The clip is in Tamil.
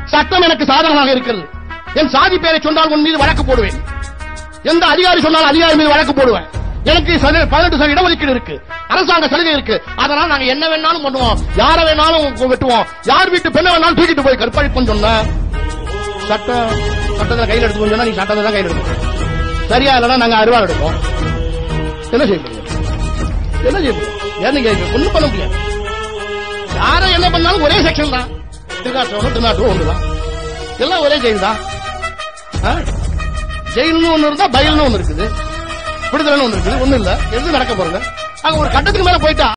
சட்டம் எனக்கு சாதகமாக இருக்கிறது என் சாதி பெயரை சொன்னால் உன் மீது வழக்கு போடுவேன் எந்த அதிகாரி சொன்னாலும் அதிகாரி மீது வழக்கு போடுவேன் எனக்கு சதவீத- பதினெட்டு சதவீத இடஒதுக்கீடு இருக்கு அரசாங்க சலுகை இருக்கு அதனால நாங்க என்ன வேணாலும் பண்ணுவோம் யார வேணாலும் வெட்டுவோம் யார் வீட்டு பெண்ணை வேணாலும் தூக்கிட்டு போய் கற்பழிப்புன்னு சொன்னா சட்டம் சட்டத்துல கையில் எடுத்து சொன்னா நீ சட்டத்தை தான் கையில் எடுக்கணும் சரியா இல்லைன்னா நாங்க அறுவாள் எடுப்போம் என்ன செய்ய முடியும் என்ன செய்ய முடியும் ஏன்னு கேட்க ஒண்ணும் பண்ண முடியாது யாரை என்ன பண்ணாலும் ஒரே செக்ஷன் தான் திருநாட்டு திருநாட்டு ஒண்ணுதான் எல்லாம் ஒரே ஜெயில் தான் ஆ? ஜெயில்னு ஒண்ணு இருந்தா பயில்னு ஒண்ணு இருக்குது விடுதலைன்னு ஒண்ணு இருக்குது ஒண்ணு இல்ல எது நடக்க போறது அங்க ஒரு கட்டத்துக்கு மேல போயிட்டா